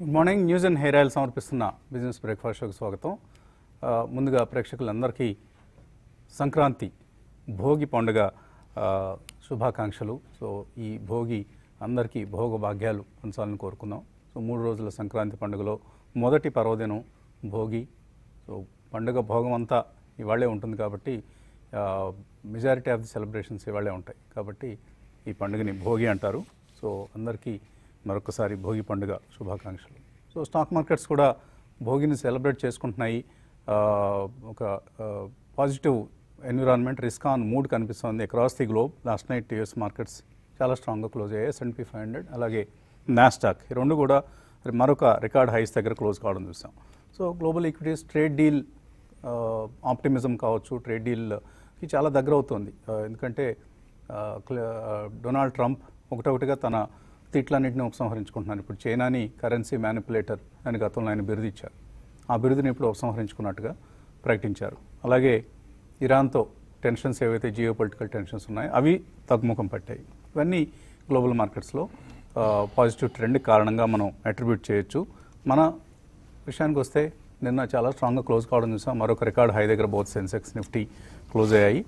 Good morning news and hair oil సమర్పిస్తున్న business breakfast షోకి స్వాగతం ఆ, ముందుగా ప్రేక్షకులందరికీ సంక్రాంతి భోగి పండుగ ఆ, శుభాకాంక్షలు సో ఈ భోగి అందరికీ భోగ భాగ్యాలు పొందాలని కోరుకుందాం సో మూడు రోజుల సంక్రాంతి పండుగలో మొదటి పర్వదినం భోగి సో పండుగ భోగం అంతా ఇవాళే ఉంటుంది కాబట్టి మెజారిటీ ఆఫ్ ది సెలబ్రేషన్స్ ఇవాళే ఉంటాయి కాబట్టి ఈ పండుగని భోగి అంటారు సో అందరికీ మరొకసారి భోగి పండుగ శుభాకాంక్షలు సో స్టాక్ మార్కెట్స్ కూడా భోగిని సెలబ్రేట్ చేసుకుంటున్నాయి ఆ, ఒక positive environment risk on mood కనిపిస్తుంది across the globe last night US markets చాలా స్ట్రాంగ్గా క్లోజ్ అయ్యాయి ఎస్ఎన్పి ఫైవ్ హండ్రెడ్ అలాగే నాస్టాక్ ఈ రెండు కూడా మరొక రికార్డ్ హైస్ దగ్గర క్లోజ్ కావడం చూసాం so global equities trade deal optimism కావచ్చు ట్రేడ్ డీల్కి చాలా దగ్గర అవుతుంది ఆ, ఎందుకంటే ఆ, క్ల- ఆ, డొనాల్డ్ ట్రంప్ ఒకటొకటిగా తన తిట్లన్నింటినీ ఉపసంహరించుకుంటున్నారు ఇప్పుడు చైనాని కరెన్సీ మ్యానిపులేటర్ అని గతంలో ఆయన బిరుదు ఇచ్చారు ఆ బిరుదుని ఇప్పుడు ఉపసంహరించుకున్నట్టుగా ప్రకటించారు అలాగే ఇరాన్తో టెన్షన్స్ ఏవైతే జియో పొలిటికల్ టెన్షన్స్ ఉన్నాయో అవి తగ్గుముఖం పట్టాయి ఇవన్నీ గ్లోబల్ మార్కెట్స్లో పాజిటివ్ ట్రెండ్ కారణంగా మనం అట్రిబ్యూట్ చేయొచ్చు మన విషయానికి వస్తే నిన్న చాలా స్ట్రాంగ్గా క్లోజ్ కావడం చూసాం మరొక రికార్డ్ హై దగ్గర బోత్ సెన్సెక్స్ నిఫ్టీ క్లోజ్ అయ్యాయి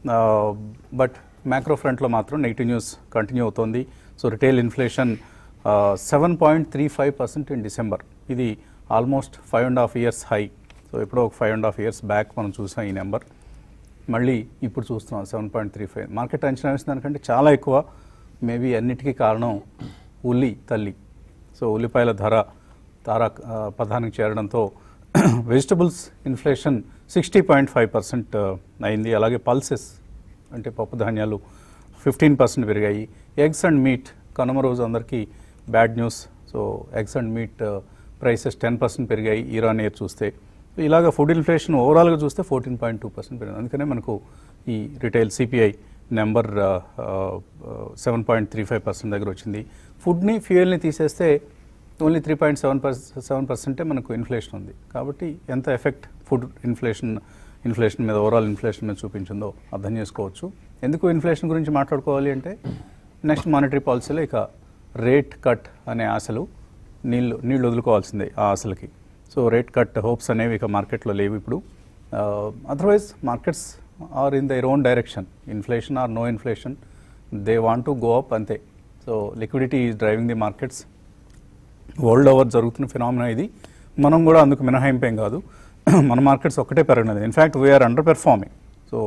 బట్ మ్యాక్రో ఫ్రంట్లో మాత్రం నెగిటివ్ న్యూస్ కంటిన్యూ అవుతోంది so retail inflation seven point three five percent in December ఇది almost five and half years high so ఎప్పుడో ఒక five and half years back మనం చూసాం ఈ నెంబర్ మళ్ళీ ఇప్పుడు చూస్తున్నాం seven point three five market అంచనా వేసిన దానికంటే చాలా ఎక్కువ మేబీ అన్నిటికీ కారణం ఉల్లి తల్లి సో ఉల్లిపాయల ధర తార ఆ, పదానికి చేరడంతో vegetables inflation sixty point five percent అయింది అలాగే పల్సెస్ అంటే పప్పు ధాన్యాలు ఫిఫ్టీన్ పర్సెంట్ పెరిగాయి ఎగ్స్ అండ్ మీట్ కనుమ రోజు అందరికీ bad news so eggs and meat prices ten percent పెరిగాయి ఇరాన్ ఇయర్ చూస్తే ఇలాగ ఫుడ్ ఇన్ఫ్లేషన్ ఓవరాల్గా చూస్తే ఫోర్టీన్ పాయింట్ టూ పర్సెంట్ పెరిగింది అందుకనే మనకు ఈ retail CPI number seven point three five percent దగ్గర వచ్చింది ఫుడ్ని ఫ్యూయల్ని తీసేస్తే only three point seven percent seven పర్సెంటే మనకు ఇన్ఫ్లేషన్ ఉంది కాబట్టి ఎంత ఎఫెక్ట్ ఫుడ్ ఇన్ఫ్లేషన్ ఇన్ఫ్లేషన్ మీద ఓవరాల్ ఇన్ఫ్లేషన్ మీద చూపించిందో అర్థం చేసుకోవచ్చు ఎందుకు ఇన్ఫ్లేషన్ గురించి మాట్లాడుకోవాలి అంటే నెక్స్ట్ మానిటరీ పాలసీలో ఇక రేట్ కట్ అనే ఆశలు నీళ్ళు నీళ్ళు వదులుకోవాల్సిందే ఆ ఆశలకి సో రేట్ కట్ హోప్స్ అనేవి ఇక మార్కెట్లో లేవు ఇప్పుడు otherwise markets are in their own direction inflation or no inflation they want to go up అంతే so liquidity is driving the markets world over జరుగుతున్న ఫినామినా ఇది మనం కూడా అందుకు మినహాయింపేం కాదు మన మార్కెట్స్ ఒక్కటే పెరగలేదు in fact we are underperforming so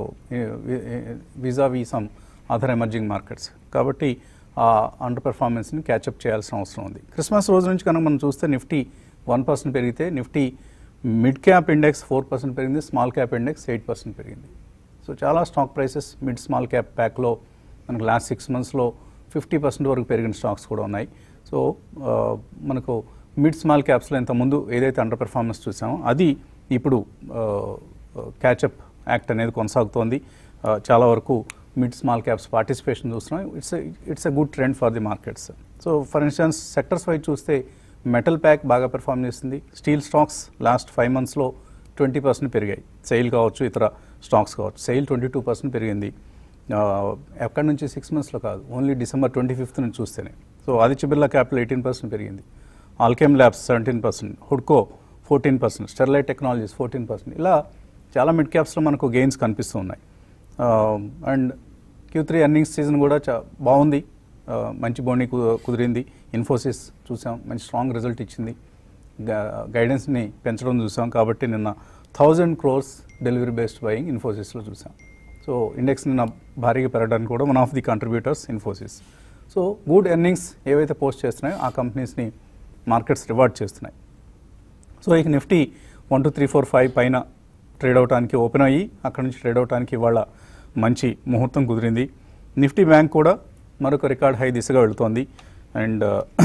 vis a vis some other emerging markets కాబట్టి ఆ అండర్ పెర్ఫార్మెన్స్ని క్యాచప్ చేయాల్సిన అవసరం ఉంది క్రిస్మస్ రోజు నుంచి కనుక మనం చూస్తే నిఫ్టీ వన్ పర్సెంట్ పెరిగితే Nifty mid cap index four percent పెరిగింది small cap index eight percent పెరిగింది సో చాలా stock prices mid small cap ప్యాక్లో మనకు లాస్ట్ సిక్స్ మంత్స్లో ఫిఫ్టీ పర్సెంట్ వరకు పెరిగిన స్టాక్స్ కూడా ఉన్నాయి సో ఆ, మనకు మిడ్ స్మాల్ క్యాప్స్లో ఇంతకుముందు ఏదైతే అండర్ పెర్ఫార్మెన్స్ చూసామో అది ఇప్పుడు క్యాచప్ యాక్ట్ అనేది కొనసాగుతోంది ఆ, చాలా వరకు మిడ్ స్మాల్ క్యాప్స్ పార్టిసిపేషన్ చూస్తున్నాం it's it's a good trend for the markets so for instance sectors wise చూస్తే మెటల్ ప్యాక్ బాగా పెర్ఫామ్ చేస్తుంది స్టీల్ స్టాక్స్ లాస్ట్ ఫైవ్ మంత్స్లో ట్వంటీ పర్సెంట్ పెరిగాయి సెయిల్ కావచ్చు ఇతర స్టాక్స్ కావచ్చు సెయిల్ ట్వంటీ టూ పర్సెంట్ పెరిగింది ఆ, ఎక్కడి నుంచి సిక్స్ మంత్స్లో కాదు ఓన్లీ డిసెంబర్ ట్వంటీ ఫిఫ్త్ నుంచి చూస్తేనే so Aditya Birla capital eighteen percent పెరిగింది ఆల్కెమ్ ల్యాబ్స్ సెవెంటీన్ పర్సెంట్ హుడ్కో fourteen percent Sterlite technologies fourteen percent ఇలా చాలా మిడ్ క్యాప్స్లో మనకు గెయిన్స్ కనిపిస్తూ ఉన్నాయి and Q three earnings season కూడా చా బాగుంది ఆ, మంచి బోని కు- కుదిరింది ఇన్ఫోసిస్ చూసాం మంచి స్ట్రాంగ్ రిజల్ట్ ఇచ్చింది గా- గైడెన్స్ని పెంచడం చూసాం కాబట్టి నిన్న thousand crores delivery based buying ఇన్ఫోసిస్లో చూసాం సో ఇండెక్స్ నిన్న భారీగా పెరగడానికి కూడా one of the contributors Infosys so good earnings ఏవైతే పోస్ట్ చేస్తున్నాయో ఆ కంపెనీస్ని మార్కెట్స్ రివార్డ్ చేస్తున్నాయి సో ఇక Nifty one two three four five పైన ట్రేడ్ అవడానికి ఓపెన్ అయ్యి అక్కడ నుంచి ట్రేడ్ అవడానికి ఇవాళ మంచి ముహూర్తం కుదిరింది నిఫ్టీ బ్యాంక్ కూడా మరొక రికార్డ్ హై దిశగా వెళుతోంది అండ్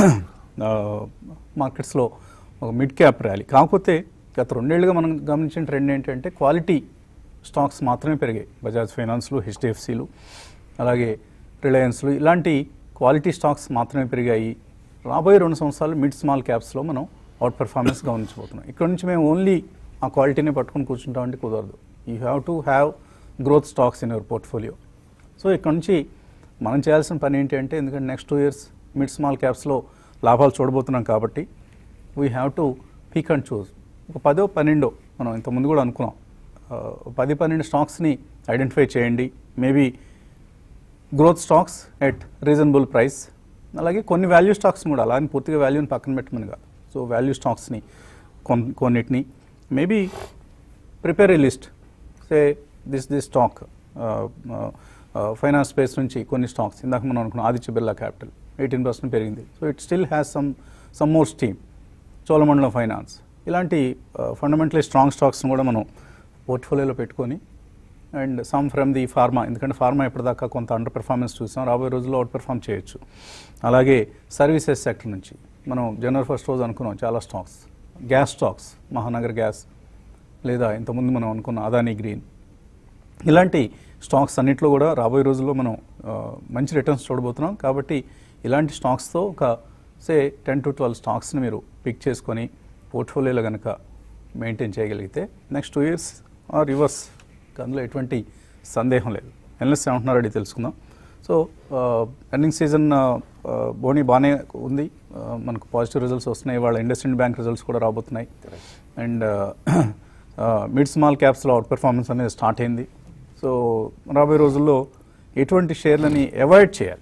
మార్కెట్స్లో ఒక మిడ్ క్యాప్ ర్యాలీ కాకపోతే గత రెండేళ్లుగా మనం గమనించిన ట్రెండ్ ఏంటంటే క్వాలిటీ స్టాక్స్ మాత్రమే పెరిగాయి బజాజ్ ఫైనాన్స్లు హెచ్డిఎఫ్సిలు అలాగే రిలయన్స్లు ఇలాంటి క్వాలిటీ స్టాక్స్ మాత్రమే పెరిగాయి రాబోయే రెండు సంవత్సరాలు మిడ్ స్మాల్ క్యాప్స్లో మనం అవుట్ పెర్ఫార్మెన్స్ గమనించబోతున్నాం ఇక్కడ నుంచి మేము ఓన్లీ ఆ క్వాలిటీని పట్టుకొని కూర్చుంటామంటే కుదరదు you have to have growth stocks in your portfolio so ఇక్కడ నుంచి మనం చేయాల్సిన పని ఏంటి అంటే ఎందుకంటే next two years mid small క్యాప్స్లో లాభాలు చూడబోతున్నాం కాబట్టి we have to pick and choose ఒక పదో పన్నెండో మనం ఇంతకుముందు కూడా అనుకున్నాం ఆ, పది పన్నెండు స్టాక్స్ని ఐడెంటిఫై చేయండి maybe growth stocks at reasonable price అలాగే కొన్ని వాల్యూ స్టాక్స్ కూడా అలా అని పూర్తిగా వాల్యూని పక్కన పెట్టమని కాదు సో వాల్యూ స్టాక్స్ని కొన్ కొన్నిటిని maybe prepare a list say this this stock finance space నుంచి కొన్ని స్టాక్స్ ఇందాక మనం అనుకున్నాం Aditya Birla capital eighteen percent పెరిగింది so it still has some some more steam Cholamandalam finance ఇలాంటి ఫండమెంటలీ స్ట్రాంగ్ స్టాక్స్ని కూడా మనం పోర్ట్ఫోలియోలో పెట్టుకొని and some from the pharma ఎందుకంటే ఫార్మా ఇప్పటిదాకా కొంత అండర్ పెర్ఫార్మెన్స్ చూసాం రాబోయే రోజుల్లో అవుట్ పెర్ఫామ్ చేయొచ్చు అలాగే సర్వీసెస్ సెక్టర్ నుంచి మనం జనవరి ఫస్ట్ రోజు అనుకున్నాం చాలా stocks gas stocks Mahanagar gas లేదా ఇంతకుముందు మనం అనుకున్న అదానీ గ్రీన్ ఇలాంటి స్టాక్స్ అన్నింటిలో కూడా రాబోయే రోజుల్లో మనం ఆ, మంచి రిటర్న్స్ చూడబోతున్నాం కాబట్టి ఇలాంటి స్టాక్స్తో ఒక సే టెన్ టు ట్వెల్వ్ స్టాక్స్ని మీరు పిక్ చేసుకొని పోర్ట్ఫోలియోలో కనుక మెయింటైన్ చేయగలిగితే next two years or reverse అందులో ఎటువంటి సందేహం లేదు ఎన్ఎస్ ఏమంటున్నారో అడిగి తెలుసుకుందాం సో ఎర్నింగ్ సీజన్ బోని బాగానే ఉంది ఆ, మనకు పాజిటివ్ రిజల్ట్స్ వస్తున్నాయి వాళ్ళ ఇండస్ట్రీ బ్యాంక్ రిజల్ట్స్ కూడా రాబోతున్నాయి అండ్ మిడ్ స్మాల్ క్యాప్స్లో అవుట్ పెర్ఫార్మెన్స్ అనేది స్టార్ట్ అయింది సో రాబోయే రోజుల్లో ఎటువంటి షేర్లని అవాయిడ్ చేయాలి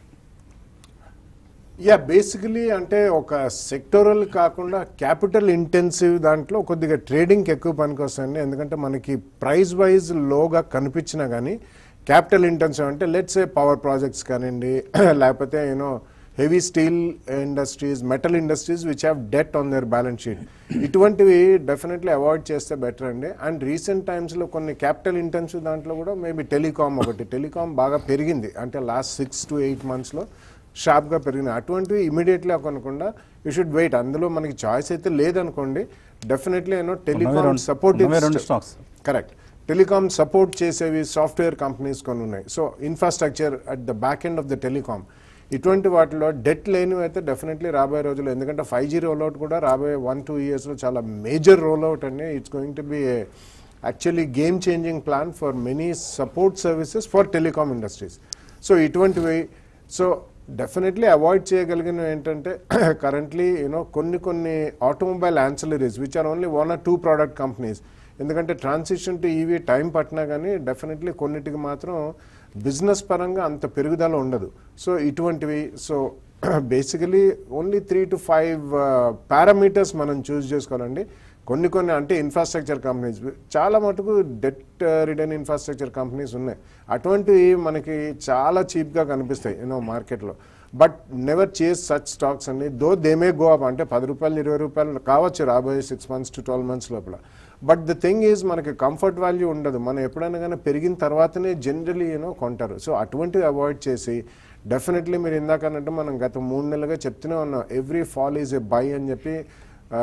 యా బేసికలీ అంటే ఒక సెక్టోరల్ కాకుండా క్యాపిటల్ ఇంటెన్సివ్ దాంట్లో కొద్దిగా ట్రేడింగ్కి ఎక్కువ పనికి వస్తాయండి ఎందుకంటే మనకి ప్రైస్ వైజ్ లోగా కనిపించినా కానీ క్యాపిటల్ ఇంటెన్సివ్ అంటే లెట్స్ ఏ పవర్ ప్రాజెక్ట్స్ కానివ్వండి లేకపోతే you know heavy steel industries metal industries which have debt on their balance sheet ఇటువంటివి డెఫినెట్లీ అవాయిడ్ చేస్తే బెటర్ అండి అండ్ రీసెంట్ టైమ్స్లో కొన్ని క్యాపిటల్ ఇంటెన్సివ్ దాంట్లో కూడా మేబీ టెలికామ్ ఒకటి టెలికామ్ బాగా పెరిగింది అంటే లాస్ట్ సిక్స్ టు ఎయిట్ మంత్స్లో షార్ప్గా పెరిగినాయి అటువంటివి ఇమీడియట్లీ కొనకుండా యూ షుడ్ వెయిట్ అందులో మనకి చాయిస్ అయితే లేదనుకోండి డెఫినెట్లీ ఏమో టెలికామ్ రెండు- సపోర్టివ్ ఉన్నవే రెండు stocks. కరెక్ట్ టెలికామ్ సపోర్ట్ చేసేవి సాఫ్ట్వేర్ కంపెనీస్ కొన్ని ఉన్నాయి so infrastructure at the back end of the telecom ఇటువంటి వాటిలో డెట్ లేనివి అయితే డెఫినెట్లీ రాబోయే రోజుల్లో ఎందుకంటే ఫైవ్ జీ రోల్అవుట్ కూడా రాబోయే వన్ టూ ఇయర్స్లో చాలా మేజర్ రోల్అవుట్ అండి it's going to be actually game changing plan for many support services for telecom industries so ఇటువంటివి సో డెఫినెట్లీ అవాయిడ్ చేయగలిగినవి ఏంటంటే కరెంట్లీ యూనో కొన్ని కొన్ని automobile ancillaries which are only one or two product companies ఎందుకంటే transition to EV time పట్టినా కానీ definitely కొన్నిటికి మాత్రం బిజినెస్ పరంగా అంత పెరుగుదల ఉండదు సో ఇటువంటివి so basically only three to five parameters మనం చూస్ చేసుకోవాలండి కొన్ని కొన్ని అంటే ఇన్ఫ్రాస్ట్రక్చర్ కంపెనీస్ చాలా మటుకు డెట్ రిటర్న్ ఇన్ఫ్రాస్ట్రక్చర్ కంపెనీస్ ఉన్నాయి అటువంటివి మనకి చాలా చీప్గా కనిపిస్తాయి యూనో మార్కెట్లో but never chase such stocks అండి though they may go up అంటే పది రూపాయలు ఇరవై రూపాయలు కావచ్చు రాబోయే six months to twelve months లోపల బట్ ద థింగ్ ఈజ్ మనకి కంఫర్ట్ వాల్యూ ఉండదు మనం ఎప్పుడైనా కానీ పెరిగిన తర్వాతనే జనరలీ యూనో కొంటారు సో అటువంటివి అవాయిడ్ చేసి డెఫినెట్లీ మీరు ఇందాక అన్నట్టు మనం గత మూడు నెలలుగా చెప్తూనే ఉన్నాం every fall is a buy అని చెప్పి ఆ,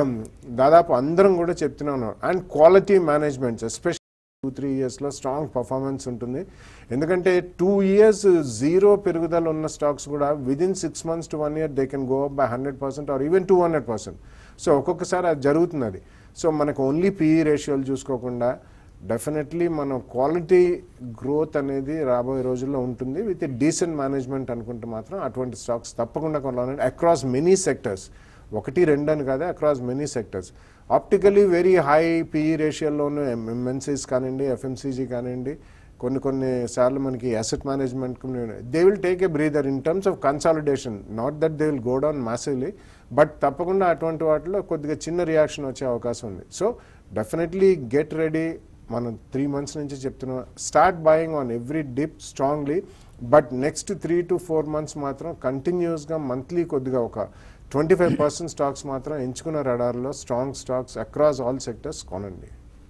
దాదాపు అందరం కూడా చెప్తూనే ఉన్నాం and quality management especial two three ఇయర్స్లో స్ట్రాంగ్ పర్ఫార్మెన్స్ ఉంటుంది ఎందుకంటే టూ ఇయర్స్ జీరో పెరుగుదల ఉన్న స్టాక్స్ కూడా within six months to one year they can go up by hundred percent or even two hundred percent so ఒక్కొక్కసారి అది జరుగుతుంది అది సో మనకు ఓన్లీ పీఈ రేషియోలు చూసుకోకుండా డెఫినెట్లీ మనం క్వాలిటీ గ్రోత్ అనేది రాబోయే రోజుల్లో ఉంటుంది విత్ డీసెంట్ మేనేజ్మెంట్ అనుకుంటే మాత్రం అటువంటి స్టాక్స్ తప్పకుండా కొనాలండి అక్రాస్ మెనీ సెక్టర్స్ ఒకటి రెండు అని కాదు across many sectors optically very high PE రేషియోలోను ఎంఎన్సీస్ కానివ్వండి ఎఫ్ఎంసీజీ కానివ్వండి కొన్ని కొన్ని సార్లు మనకి asset management they will take a breather in terms of consolidation not that they will go down massively but తప్పకుండా అటువంటి వాటిలో కొద్దిగా చిన్న రియాక్షన్ వచ్చే అవకాశం ఉంది సో డెఫినెట్లీ గెట్ రెడీ మనం త్రీ మంత్స్ నుంచి చెప్తున్నాం start buying on every dip strongly but next three to four months మాత్రం కంటిన్యూస్గా మంత్లీ కొద్దిగా ఒక ట్వంటీ ఫైవ్ పర్సెంట్ స్టాక్స్ మాత్రం ఎంచుకున్న రడార్లో strong stocks across all sectors కొనండి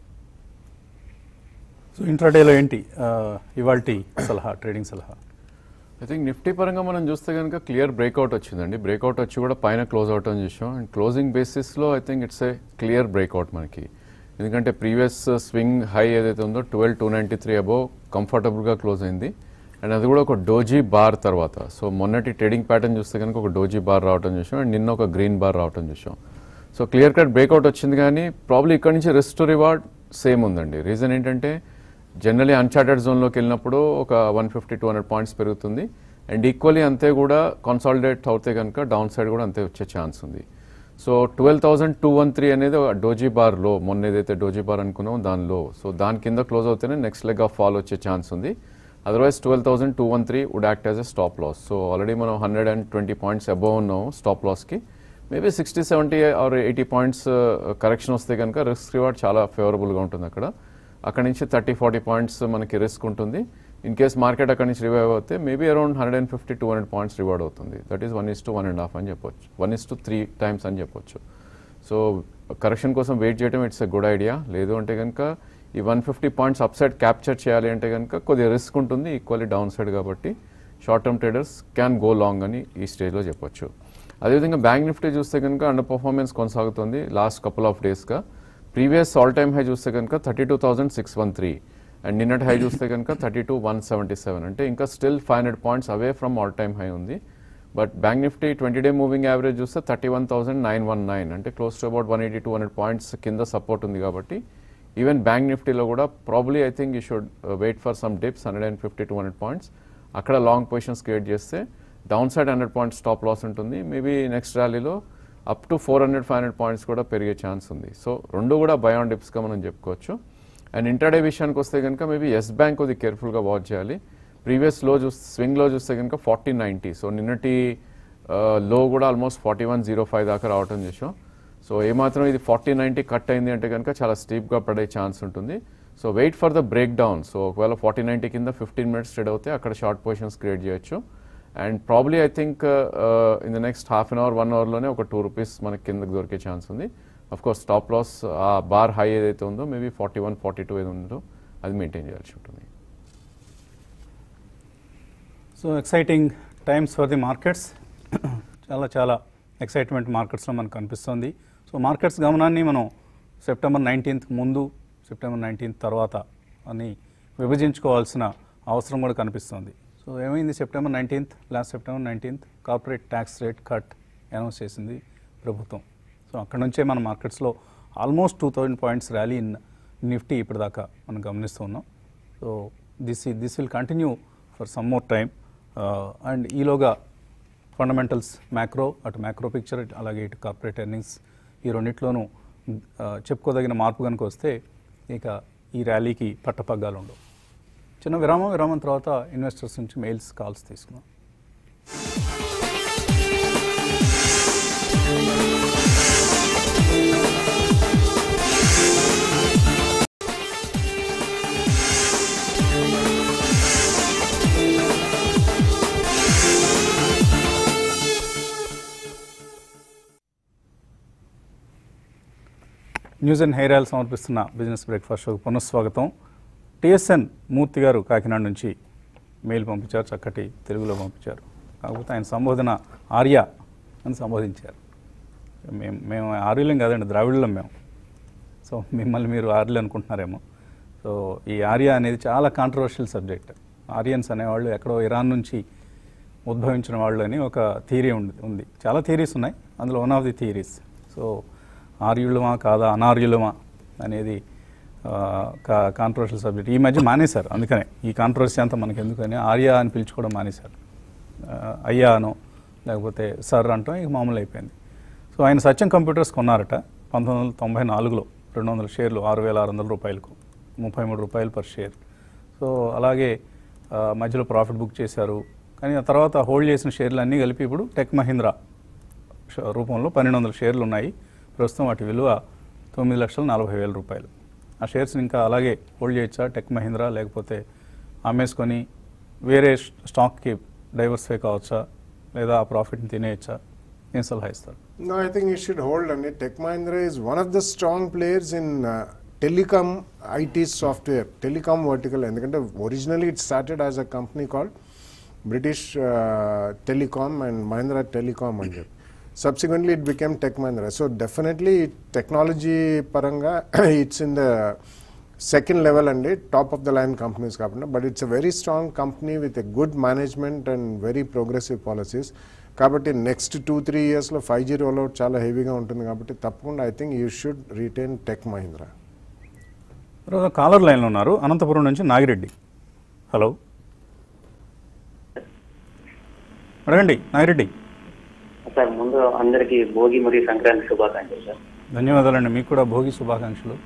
సో ఇంట్రాడేలో ఏంటి ఇవాళ సలహా ట్రేడింగ్ సలహా ఐ థింక్ నిఫ్టీ పరంగా మనం చూస్తే కనుక క్లియర్ బ్రేక్అవుట్ వచ్చిందండి బ్రేక్అవుట్ వచ్చి కూడా పైన క్లోజ్ అవుట్ అని చూసాం అండ్ క్లోజింగ్ బేసిస్లో I think it's a clear breakout మనకి ఎందుకంటే ప్రీవియస్ స్వింగ్ హై ఏదైతే ఉందో twelve two ninety three above కంఫర్టబుల్గా క్లోజ్ అయింది అండ్ అది కూడా ఒక డోజీ బార్ తర్వాత సో మొన్నటి ట్రేడింగ్ ప్యాటర్న్ చూస్తే కనుక ఒక డోజీ బార్ రావటం చూసాం అండ్ నిన్న ఒక గ్రీన్ బార్ రావటం చూసాం సో క్లియర్ కట్ బ్రేక్అవుట్ వచ్చింది కానీ ప్రాబ్లీ ఇక్కడ నుంచి రిస్ట్ టు రివార్డ్ సేమ్ ఉందండి రీజన్ ఏంటంటే జనరలీ అన్చార్టెడ్ జోన్లోకి వెళ్ళినప్పుడు ఒక one fifty two hundred points పెరుగుతుంది అండ్ ఈక్వల్లీ అంతే కూడా కన్సాలిడేట్ అవుతే కనుక డౌన్ సైడ్ కూడా అంతే వచ్చే ఛాన్స్ ఉంది so twelve thousand two one three అనేది డోజీ బార్ లో మొన్న ఏదైతే డోజీ బార్ అనుకున్నామో దానిలో సో దాని కింద క్లోజ్ అవుతేనే నెక్స్ట్ లెగ్ ఆఫ్ ఫాల్ వచ్చే ఛాన్స్ ఉంది otherwise twelve thousand two one three would act as a stop loss so already మనం hundred and twenty points above ఉన్నాం స్టాప్ లాస్కి maybe sixty seventy or eighty points correction వస్తే కనుక risk reward చాలా ఫేవరబుల్గా ఉంటుంది అక్కడ అక్కడ నుంచి థర్టీ ఫార్టీ పాయింట్స్ మనకి రిస్క్ ఉంటుంది ఇన్ కేస్ మార్కెట్ అక్కడ నుంచి రివైవ్ అవుతే maybe around hundred and fifty two hundred points reward అవుతుంది that is one is to one and half అని చెప్పొచ్చు one is to three times అని చెప్పొచ్చు సో కరెక్షన్ కోసం వెయిట్ చేయడం ఇట్స్ ఎ గుడ్ ఐడియా లేదు అంటే కనుక ఈ one fifty points up side capture చేయాలి అంటే కనుక కొద్దిగా రిస్క్ ఉంటుంది ఈక్వల్లీ డౌన్ సైడ్ కాబట్టి short term traders can go long అని ఈ స్టేజ్లో చెప్పొచ్చు అదేవిధంగా బ్యాంక్ నిఫ్టీ చూస్తే కనుక అండర్ పర్ఫార్మెన్స్ కొనసాగుతుంది లాస్ట్ కపుల్ ఆఫ్ డేస్గా ప్రీవియస్ ఆల్ టైమ్ హై చూస్తే కనుక thirty two thousand six one three and నిన్నటి హై చూస్తే కనుక thirty two one seventy seven అంటే ఇంకా still five hundred points away from all time high ఉంది but bank Nifty twenty day moving average చూస్తే thirty one thousand nine one nine అంటే close to about one eighty two hundred points కింద support ఉంది కాబట్టి even bank నిఫ్టీలో కూడా probably I think you should wait for some dips hundred and fifty two hundred points అక్కడ long positions create చేస్తే down side hundred points stop loss ఉంటుంది maybe next ర్యాలీలో up to four hundred five hundred points కూడా పెరిగే chance ఉంది so రెండు కూడా బయాన్ డిప్స్గా మనం చెప్పుకోవచ్చు అండ్ ఇంటర్డే విషయానికి వస్తే కనుక మేబీ ఎస్ బ్యాంక్ కొద్ది కేర్ఫుల్గా వాచ్ చేయాలి ప్రీవియస్ లో చూస్తే స్వింగ్లో చూస్తే కనుక ఫార్టీ నైంటీ సో నిన్నటి లో కూడా almost forty one zero five దాకా రావటం చేసాం సో ఏమాత్రం ఇది ఫార్టీ నైంటీ కట్ అయింది అంటే కనుక చాలా స్టీప్గా పడే ఛాన్స్ ఉంటుంది so wait for the break down so ఒకవేళ ఫార్టీ నైంటీ కింద ఫిఫ్టీన్ మినిట్స్ ట్రేడ్ అవుతే అక్కడ షార్ట్ పొజిషన్స్ క్రియేట్ చేయొచ్చు and probably I think in the next half an hour one అవర్లోనే ఒక టూ రూపీస్ మనకి కిందకి దొరికే ఛాన్స్ ఉంది అఫ్ కోర్స్ స్టాప్ లాస్ ఆ బార్ హై ఏదైతే ఉందో maybe forty one forty two ఏది ఉందో అది మెయింటైన్ చేయాల్సి ఉంటుంది so exciting times for the markets చాలా చాలా ఎక్సైట్మెంట్ మార్కెట్స్లో మనకు కనిపిస్తుంది సో మార్కెట్స్ గమనాన్ని మనం సెప్టెంబర్ నైన్టీన్త్ ముందు సెప్టెంబర్ నైన్టీన్త్ తర్వాత అని విభజించుకోవాల్సిన అవసరం కూడా కనిపిస్తుంది సో ఏమైంది September nineteenth last September nineteenth corporate tax rate cut announce చేసింది ప్రభుత్వం సో అక్కడ నుంచే మన మార్కెట్స్లో almost two thousand points rally in Nifty ఇప్పటిదాకా మనం గమనిస్తూ ఉన్నాం so this this will continue for some more time and ఈలోగా ఫండమెంటల్స్ మ్యాక్రో అటు మ్యాక్రో పిక్చర్ అలాగే ఇటు కార్పొరేట్ ఎర్నింగ్స్ ఈ రెండిట్లోనూ ఆ, చెప్పుకోదగిన మార్పు కనుక వస్తే ఇక ఈ ర్యాలీకి పట్టపగ్గాలు ఉండవు చిన్న విరామం విరామం తర్వాత ఇన్వెస్టర్స్ నుంచి మెయిల్స్ కాల్స్ తీసుకుందాం న్యూస్ అండ్ హెయిర్ ఆయిల్ సమర్పిస్తున్న బిజినెస్ బ్రేక్ఫాస్ట్ షోకి పునఃస్వాగతం టిఎస్ఎన్ మూర్తి గారు కాకినాడ నుంచి మెయిల్ పంపించారు చక్కటి తెలుగులో పంపించారు కాకపోతే ఆయన సంబోధన ఆర్య అని సంబోధించారు మేము మేము ఆర్యులం కాదండి ద్రావిడులం మేము సో మిమ్మల్ని మీరు ఆర్యులు అనుకుంటున్నారేమో సో ఈ ఆర్య అనేది చాలా కాంట్రవర్షియల్ సబ్జెక్ట్ ఆర్యన్స్ అనేవాళ్ళు ఎక్కడో ఇరాన్ నుంచి ఉద్భవించిన వాళ్ళు అని ఒక థియరీ ఉంది ఉంది చాలా థియరీస్ ఉన్నాయి అందులో one of the theories so ఆర్యులమా కాదా అనార్యులమా అనేది కాంట్రవర్షియల్ సబ్జెక్ట్ ఈ మధ్య మానేశారు అందుకనే ఈ కాంట్రవర్సీ అంతా మనకి ఎందుకని ఆర్య అని పిలుచుకోవడం మానేశారు ఆ, అయ్యా అనో లేకపోతే సర్ అంటాం ఇక మామూలు అయిపోయింది సో ఆయన సత్యం కంప్యూటర్స్ కొన్నారట పంతొమ్మిది వందల తొంభై నాలుగులో రెండు వందల షేర్లు ఆరు వేల ఆరు వందల రూపాయలకు ముప్పై మూడు రూపాయలు పర్ షేర్ సో అలాగే ఆ, మధ్యలో ప్రాఫిట్ బుక్ చేశారు కానీ ఆ తర్వాత హోల్డ్ చేసిన షేర్లు అన్నీ కలిపి ఇప్పుడు టెక్ మహీంద్రా ష- రూపంలో పన్నెండు వందల షేర్లు ఉన్నాయి ప్రస్తుతం వాటి విలువ తొమ్మిది లక్షల నలభై వేల రూపాయలు ఆ షేర్స్ని ఇంకా అలాగే హోల్డ్ చేయొచ్చా టెక్ మహీంద్రా లేకపోతే అమ్మేసుకొని వేరే స్- స్టాక్కి డైవర్సిఫై కావచ్చా లేదా ఆ ప్రాఫిట్ని తినేయచ్చా ఏం సలహా ఇస్తారు No, I think you should hold on it. Tech Mahindra is one of the strong players in uh, telecom IT software, telecom vertical. ఎందుకంటే originally it started as a company called British uh, Telecom and Mahindra Telecom అని చెప్పి subsequently it became Tech Mahindra. So definitely technology paranga it's in the second level అండి top of the line companies కాకుండా but it's a very strong company with a good management and very progressive policies కాబట్టి next two three ఇయర్స్లో five G rollout చాలా హెవీగా ఉంటుంది కాబట్టి తప్పకుండా I think you should retain Tech Mahindra తర్వాత కాలర్ లైన్లో ఉన్నారు అనంతపురం నుంచి నాగిరెడ్డి హలో అడగండి నాగిరెడ్డి సార్ ముందు అందరికీ భోగి మరియు సంక్రాంతి శుభాకాంక్షలు సార్ ధన్యవాదాలండి మీకు కూడా భోగి శుభాకాంక్షలు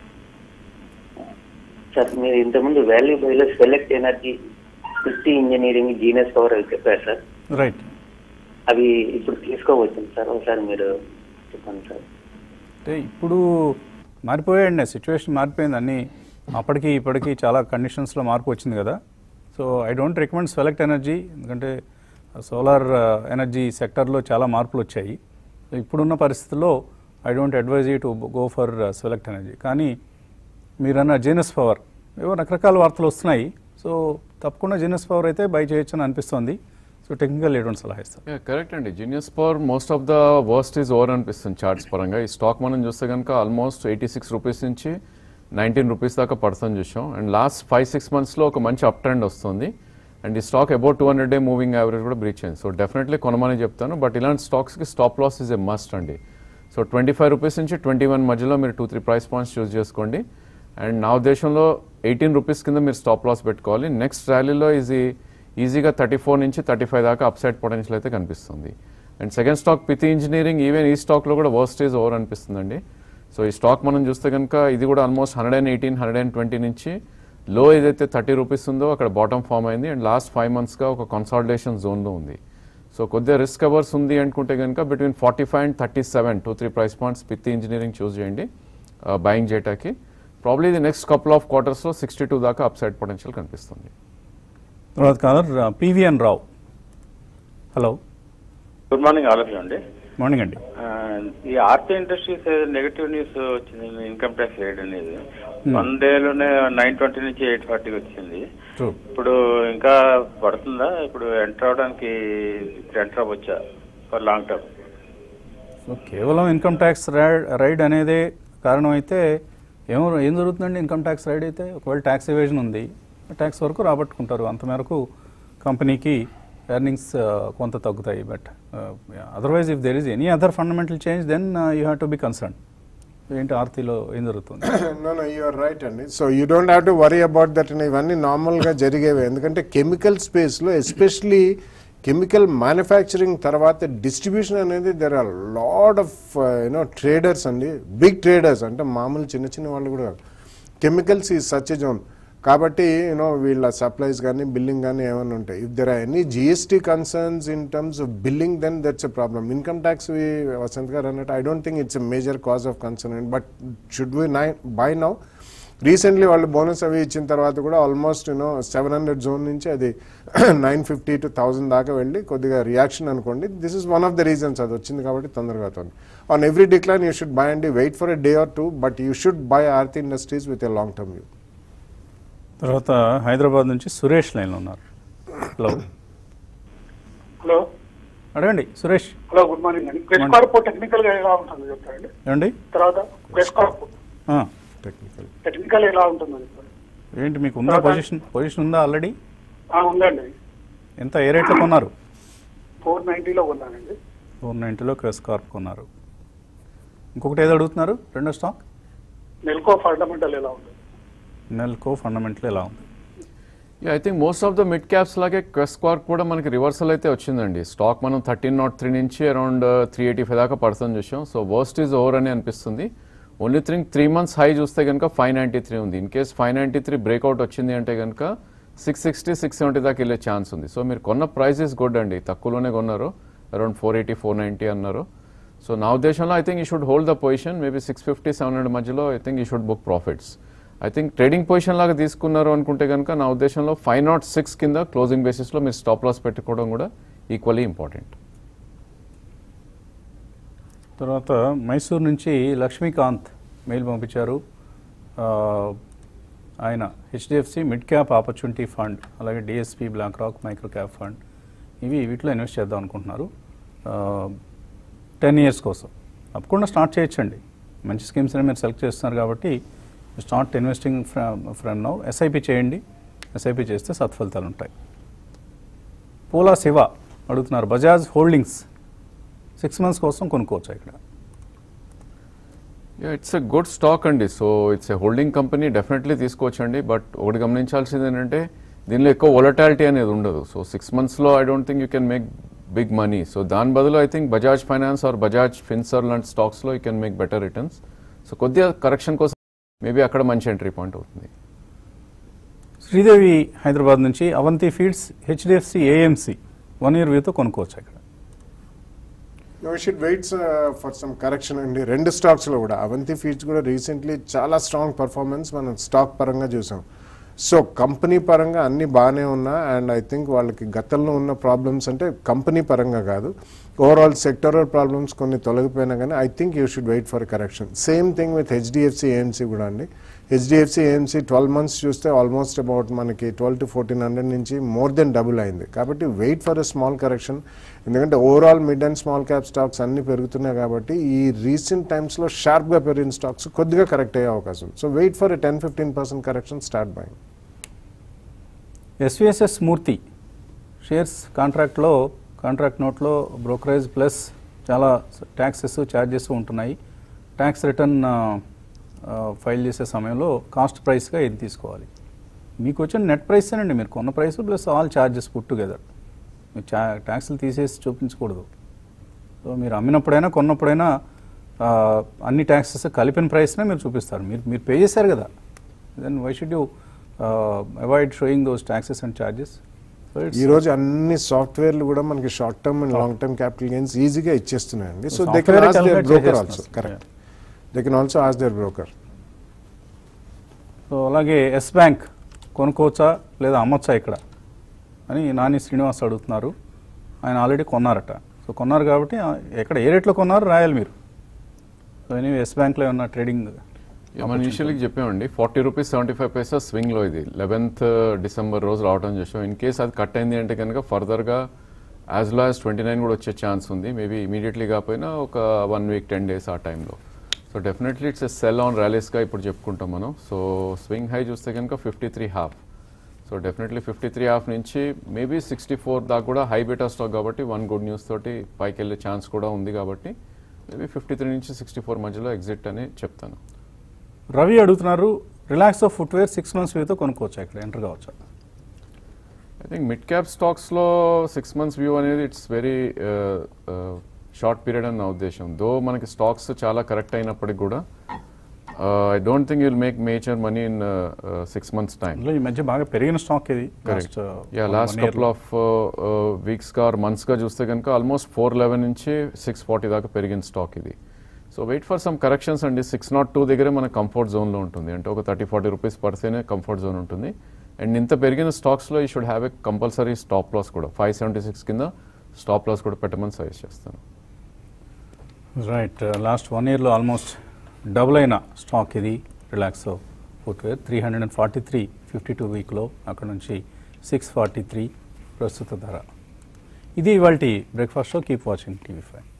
సార్ మీరు ఇంతకుముందు వాల్యూ బైలో Select Energy City Engineering Genius Power అవి చెప్పారు సార్ రైట్ అవి ఇప్పుడు తీసుకోవచ్చు సార్ ఒకసారి మీరు చెప్పండి సార్ అంటే ఇప్పుడు మారిపోయాయండి సిచ్యువేషన్ మారిపోయింది అన్నీ అప్పటికి ఇప్పటికి చాలా కండిషన్స్లో మార్పు వచ్చింది కదా so I don't recommend Select Energy ఎందుకంటే సోలార్ ఎనర్జీ సెక్టర్లో చాలా మార్పులు వచ్చాయి సో ఇప్పుడున్న పరిస్థితుల్లో I don't advise you to go for Select Energy కానీ మీరన్న జీనస్ పవర్ ఏవో రకరకాల వార్తలు వస్తున్నాయి సో తప్పకుండా జీనస్ పవర్ అయితే బై చేయొచ్చు అని అనిపిస్తుంది సో టెక్నికల్ ఎటువంటి సలహా ఇస్తారు కరెక్ట్ అండి Genius Power most of the worst is over అనిపిస్తుంది చార్ట్స్ పరంగా ఈ స్టాక్ మనం చూస్తే కనుక ఆల్మోస్ట్ ఎయిటీ సిక్స్ రూపీస్ నుంచి నైన్టీన్ రూపీస్ దాకా పడుతుంది చూసాం అండ్ లాస్ట్ ఫైవ్ సిక్స్ మంత్స్లో ఒక మంచి అప్ ట్రెండ్ వస్తుంది అండ్ ఈ stock about two hundred day moving average కూడా బ్రీచ్ అయింది సో డెఫినెట్లీ కొనమని చెప్తాను బట్ ఇలాంటి స్టాక్స్కి stop loss is a must అండి సో ట్వంటీ ఫైవ్ రూపీస్ నుంచి ట్వంటీ వన్ మధ్యలో మీరు two three price points choose చేసుకోండి అండ్ నా ఉద్దేశంలో ఎయిటీన్ రూపీస్ కింద మీరు స్టాప్ లాస్ పెట్టుకోవాలి నెక్స్ట్ ర్యాలీలో ఈజీ ఈజీగా థర్టీ ఫోర్ నుంచి థర్టీ ఫైవ్ దాకా అప్సైడ్ పొటెన్షియల్ అయితే కనిపిస్తుంది and second stock Pitti engineering even ఈ స్టాక్లో కూడా వర్స్ట్ ఈజ్ ఓవర్ అనిపిస్తుందండి సో ఈ స్టాక్ మనం చూస్తే కనుక ఇది కూడా almost hundred and eighteen hundred and twenty నుంచి లో ఏదైతే థర్టీ రూపీస్ ఉందో అక్కడ బాటమ్ ఫామ్ అయింది అండ్ లాస్ట్ ఫైవ్ మంత్స్గా ఒక కన్సాలిడేషన్ జోన్లో ఉంది సో కొద్దిగా రిస్క్ అవర్స్ ఉంది అనుకుంటే కనుక between forty five and thirty seven two three price points Pitti engineering choose చేయండి బయింగ్ చేయటానికి ప్రాబ్లీ ఇది నెక్స్ట్ కపుల్ ఆఫ్ క్వార్టర్స్లో సిక్స్టీ టూ దాకా అప్సైడ్ పొటెన్షియల్ కనిపిస్తుంది తర్వాత caller PVN Rao hello good morning all of you అండి మార్నింగ్ అండి ఆ, ఈ ఆర్టీ ఇండస్ట్రీస్ నెగటివ్ న్యూస్ వచ్చింది ఇన్కమ్ ట్యాక్స్ రేట్ అనేది వన్ డేలోనే నైన్ ట్వంటీ నుంచి ఎయిట్ ఫార్టీకి వచ్చింది ట్రూ ఇప్పుడు ఇంకా పడుతుందా ఇప్పుడు ఎంటర్ అవడానికి ఎంటర్ అవ్వచ్చా ఫర్ లాంగ్ టర్మ్ సో కేవలం ఇన్కమ్ ట్యాక్స్ రైడ్ రైడ్ అనేదే కారణం అయితే ఏమో ఏం జరుగుతుందండి ఇన్కమ్ ట్యాక్స్ రైడ్ అయితే ఒకవేళ ట్యాక్స్ ఎవేజన్ ఉంది ట్యాక్స్ వరకు రాబట్టుకుంటారు అంత మేరకు కంపెనీకి ఎర్నింగ్స్ కొంత తగ్గుతాయి but otherwise if there is any other fundamental change then you have to be concern ఏంటి ఆర్తిలో ఏం జరుగుతుంది నో నో యూఆర్ రైట్ అండి so you don't have to worry about that ఇవన్నీ నార్మల్గా జరిగేవి ఎందుకంటే కెమికల్ స్పేస్లో ఎస్పెషలీ కెమికల్ మ్యానుఫ్యాక్చరింగ్ తర్వాత డిస్ట్రిబ్యూషన్ అనేది there are lot of you know traders అండి బిగ్ ట్రేడర్స్ అంటే మామూలు చిన్న చిన్న వాళ్ళు కూడా కెమికల్స్ ఈ సచ్ జోన్ కాబట్టి యూనో వీళ్ళ సప్లైస్ కానీ బిల్లింగ్ కానీ ఏమైనా ఉంటాయి if there are any GST concerns in terms of billing then that's a problem income tax Vasant garu అన్నట్టు I don't think it's a major cause of concern but should we నై by now recently వాళ్ళు bonus అవి ఇచ్చిన తర్వాత కూడా almost you know seven hundred zone నుంచి అది nine fifty to thousand దాకా వెళ్ళి కొద్దిగా రియాక్షన్ అనుకోండి this is one of the reasons అది వచ్చింది కాబట్టి తొందరగా అవుతుంది on every decline you should buy అండి wait for a day or two but you should buy Aarti industries with a long term view తర్వాత హైదరాబాద్ నుంచి సురేష్ లైన్లో ఉన్నారు హలో హలో అడగండి సురేష్ హలో గుడ్ మార్నింగ్ అండి ప్రెస్ కార్ప్ టెక్నికల్ గా ఎలా ఉంటుంది చెప్తారండి ఏమండి తర్వాత ప్రెస్ కార్ప్ ఆ, టెక్నికల్ టెక్నికల్ ఎలా ఉంటుందని చెప్తారు ఏంటి మీకు ఉందా పొజిషన్ పొజిషన్ ఉందా ఆల్రెడీ ఆ, ఉందండి ఎంత ఏ రేట్లో కొన్నారు ఫోర్ నైన్టీలో కొన్నానండి ఫోర్ నైంటీలో క్రెస్ కార్ప్ కొన్నారు ఇంకొకటి ఏదో అడుగుతున్నారు రెండో స్టాక్ నెల్కో ఫండమెంటల్ ఎలా ఉంటుంది నెల్కో ఫండమెంటల్ ఎలా ఉంది I think most of the mid caps లాగే క్వెస్ క్వార్క్ కూడా మనకి రివర్సల్ అయితే వచ్చిందండి స్టాక్ మనం థర్టీన్ నాట్ త్రీ నుంచి అరౌండ్ త్రీ ఎయిటీ ఫైవ్ దాకా పడుతుంది చూసాం సో వర్స్ట్ ఈజ్ ఓవర్ అని అనిపిస్తుంది only thing three months high చూస్తే కనుక ఫైవ్ నైంటీ త్రీ ఉంది in case five ninety three breakout వచ్చింది అంటే కనుక సిక్స్ సిక్స్టీ సిక్స్ సెవెంటీ దాకా వెళ్ళే ఛాన్స్ ఉంది సో మీరు కొన్న ప్రైస్ ఇస్ గుడ్ అండి తక్కువలోనే కొన్నారు around four eighty four ninety అన్నారు సో నా ఉద్దేశంలో I think you should hold the position maybe six fifty seven hundred మధ్యలో I think you should book profits I think trading position లాగా తీసుకున్నారు అనుకుంటే కనుక నా ఉద్దేశంలో ఫైవ్ నాట్ సిక్స్ కింద క్లోజింగ్ బేసిస్లో మీరు స్టాప్ లాస్ పెట్టుకోవడం కూడా ఈక్వల్లీ ఇంపార్టెంట్ తర్వాత మైసూర్ నుంచి లక్ష్మీకాంత్ మెయిల్ పంపించారు ఆ, ఆయన HDFC mid cap opportunity fund అలాగే DSP BlackRock micro cap fund ఇవి వీటిలో ఇన్వెస్ట్ చేద్దాం అనుకుంటున్నారు టెన్ ఇయర్స్ కోసం తప్పకుండా స్టార్ట్ చేయొచ్చండి మంచి స్కీమ్స్ని మీరు సెలెక్ట్ చేస్తున్నారు కాబట్టి start investing from now SIP చేయండి ఎస్ఐపి చేస్తే సత్ఫలితాలు ఉంటాయి పోలా శివ అడుగుతున్నారు బజాజ్ హోల్డింగ్స్ సిక్స్ మంత్స్ కోసం కొనుక్కోవచ్చు ఇక్కడ ఇట్స్ ఎ గుడ్ స్టాక్ అండి so it's a holding company definitely తీసుకోవచ్చండి బట్ ఒకటి గమనించాల్సింది ఏంటంటే దీనిలో ఎక్కువ వొలటాలిటీ అనేది ఉండదు సో సిక్స్ మంత్స్లో I don't think you can make big money so దాని బదులు I think Bajaj finance or Bajaj Finserv లాంటి స్టాక్స్లో you can make better returns so కొద్దిగా కరెక్షన్ కోసం మేబీ అక్కడ మంచి ఎంట్రీ పాయింట్ అవుతుంది శ్రీదేవి హైదరాబాద్ నుంచి Avanti feeds HDFC AMC one year వ్యూతో కొనుక్కోవచ్చు ఇక్కడ we should waits for some correction అండి రెండు స్టాక్స్లో కూడా అవంతి ఫీడ్స్ కూడా రీసెంట్లీ చాలా స్ట్రాంగ్ పర్ఫార్మెన్స్ మనం స్టాక్ పరంగా చూసాం సో కంపెనీ పరంగా అన్ని బాగానే ఉన్నా అండ్ ఐ థింక్ వాళ్ళకి గతంలో ఉన్న ప్రాబ్లమ్స్ అంటే కంపెనీ పరంగా కాదు ఓవరాల్ సెక్టరల్ ప్రాబ్లమ్స్ కొన్ని తొలగిపోయినా కానీ I think you should wait for correction same thing with HDFC AMC కూడా అండి హెచ్డిఎఫ్సి ఏఎంసీ ట్వెల్వ్ మంత్స్ చూస్తే ఆల్మోస్ట్ అబౌట్ మనకి ట్వెల్వ్ టు ఫోర్టీన్ హండ్రెడ్ నుంచి మోర్ దెన్ డబుల్ అయింది కాబట్టి wait for a small correction ఎందుకంటే overall mid and small cap stocks అన్ని పెరుగుతున్నాయి కాబట్టి ఈ రీసెంట్ టైమ్స్లో షార్ప్గా పెరిగిన స్టాక్స్ కొద్దిగా కరెక్ట్ అయ్యే అవకాశం so wait for a ten fifteen percent correction start buying SVSS Murthy shares కాంట్రాక్ట్లో కాంట్రాక్ట్ నోట్లో బ్రోకరేజ్ ప్లస్ చాలా ట్యాక్సెస్ ఛార్జెస్ ఉంటున్నాయి ట్యాక్స్ రిటర్న్ ఫైల్ చేసే సమయంలో కాస్ట్ ప్రైస్గా ఇది తీసుకోవాలి మీకు వచ్చిన నెట్ ప్రైస్ అండి మీరు కొన్న price plus all charges put together మీరు చా ట్యాక్స్లు తీసేసి చూపించకూడదు సో మీరు అమ్మినప్పుడైనా కొన్నప్పుడైనా ఆ, అన్ని ట్యాక్సెస్ కలిపిన ప్రైస్నే మీరు చూపిస్తారు మీరు మీరు పే చేశారు కదా then why should you avoid showing those taxes and charges ఈ రోజు అన్ని సాఫ్ట్వేర్లు కూడా మనకి short term and long term capital gains ఈజీగా ఇచ్చేస్తున్నాయండి so they can Software ask their calculate broker చేసేస్తున్నారు. Also correct they can also ask their broker so అలాగే ఎస్ బ్యాంక్ కొనుక్కోవచ్చా లేదా అమ్మొచ్చా ఇక్కడ అని నాని శ్రీనివాస్ అడుగుతున్నారు ఆయన ఆల్రెడీ కొన్నారట సో కొన్నారు కాబట్టి ఆ, ఎక్కడ ఏ రేట్లో కొన్నారు రాయాలి మీరు సో ఎనీవే ఎస్ బ్యాంక్లో ఉన్న ట్రేడింగ్ మనం ఇనిషియల్గా చెప్పామండి forty rupees seventy five paisa స్వింగ్లో ఇది లెవెన్త్ డిసెంబర్ రోజు రావడం చేసాం ఇన్ కేస్ అది కట్ అయింది అంటే కనుక ఫర్దర్గా as low as twenty nine కూడా వచ్చే ఛాన్స్ ఉంది మేబీ ఇమీడియట్లీ కాకపోయినా ఒక వన్ వీక్ టెన్ డేస్ ఆ టైంలో so definitely it's a sell on ర్యాలీస్గా ఇప్పుడు చెప్పుకుంటాం మనం సో స్వింగ్ హై చూస్తే కనుక fifty three half so definitely fifty three half నుంచి మేబీ సిక్స్టీ ఫోర్ దాకా కూడా హై బెటా స్టాక్ కాబట్టి వన్ గుడ్ న్యూస్ తోటి పైకి వెళ్ళే ఛాన్స్ కూడా ఉంది కాబట్టి మేబీ ఫిఫ్టీ త్రీ నుంచి సిక్స్టీ ఫోర్ మధ్యలో ఎగ్జిట్ అని చెప్తాను రవి అడుగుతున్నారు Relaxo footwear six months వ్యూతో కొనుక్కోవచ్చా ఇక్కడ ఎంటర్ కావచ్చా ఐ థింక్ మిడ్ క్యాప్ స్టాక్స్లో సిక్స్ మంత్స్ వ్యూ అనేది ఇట్స్ వెరీ షార్ట్ పీరియడ్ అని నా ఉద్దేశం దో మనకి స్టాక్స్ చాలా కరెక్ట్ అయినప్పటికి కూడా I don't think you'll make major money in six months time అందులో ఈ మధ్య బాగా పెరిగిన స్టాక్ ఇది కరెక్ట్ యా లాస్ట్ కపుల్ ఆఫ్ వీక్స్గా ఆర్ మంత్స్గా చూస్తే కనుక ఆల్మోస్ట్ ఫోర్ లెవెన్ నుంచి సిక్స్ ఫార్టీ దాకా పెరిగిన స్టాక్ ఇది so wait for some corrections అండి సిక్స్ నాట్ టూ దగ్గరే మన కంఫర్ట్ జోన్లో ఉంటుంది అంటే ఒక థర్టీ ఫార్టీ రూపీస్ పడితేనే కంఫర్ట్ జోన్ ఉంటుంది అండ్ ఇంత పెరిగిన స్టాక్స్లో ఈ should have a compulsory stop loss కూడా ఫైవ్ సెవెంటీ సిక్స్ కింద స్టాప్ లాస్ కూడా పెట్టమని సజెస్ట్ చేస్తాను రైట్ లాస్ట్ వన్ ఇయర్లో ఆల్మోస్ట్ డబుల్ అయిన స్టాక్ ఇది Relaxo footwear three hundred and forty three fifty two వీక్లో అక్కడ నుంచి సిక్స్ ఫార్టీ త్రీ ప్రస్తుత ధర ఇది ఇవాళ breakfast show keep watching TV five